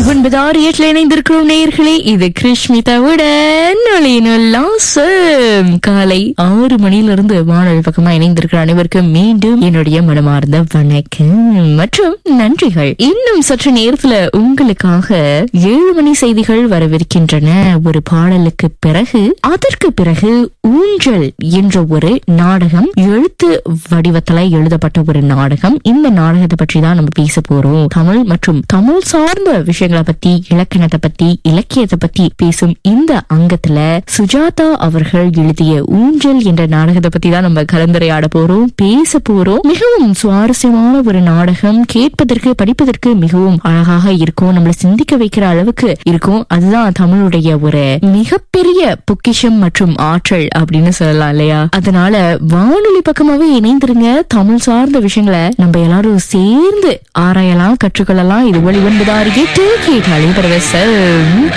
ஒன்பது ஆறு எட்டுல இணைந்திருக்கிறோம் நேயர்களே இது கிருஷ்மிதாவுடன் நொழினுல்லாசம் காலை ஆறு மணியில இருந்து வானொலி பக்கமா இணைந்திருக்கிற அனைவருக்கும் மீண்டும் என்னுடைய மனமார்ந்த வணக்கம் மற்றும் நன்றிகள் இன்னும் சற்று நேரத்துல உங்களுக்காக ஏழு மணி செய்திகள் வரவிருக்கின்றன ஒரு பாடலுக்கு பிறகு அதற்கு பிறகு ஊஞ்சல் என்ற ஒரு நாடகம் எழுத்து வடிவத்துல எழுதப்பட்ட ஒரு நாடகம் இந்த நாடகத்தை பற்றி தான் நம்ம பேச போறோம் தமிழ் மற்றும் தமிழ் சார்ந்த விஷயங்களை பத்தி இலக்கணத்தை பத்தி இலக்கியத்தை பத்தி பேசும் இந்த அங்கத்துல சுஜாதா அவர்கள் எழுதிய ஊஞ்சல் என்ற நாடகத்தை பத்தி தான் நம்ம கலந்துரையாட போறோம் பேச போறோம் மிகவும் சுவாரஸ்யமான ஒரு நாடகம் கேட்பதற்கு படிப்பதற்கு மிகவும் அழகாக இருக்கும் நம்மள சிந்திக்க வைக்கிற அளவுக்கு இருக்கும் அதுதான் தமிழுடைய ஒரு மிகப்பெரிய பொக்கிஷம் மற்றும் ஆற்றல் அப்படின்னு சொல்லலாம் இல்லையா அதனால வானொலி பக்கமாவே இணைந்திருங்க தமிழ் சார்ந்த விஷயங்களை நம்ம எல்லாரும் சேர்ந்து ஆராயலாம் கற்றுக்கொள்ளலாம் இது ஒளி ஒன்பதாறு கேட்டு கேட்டாலே பரவசம்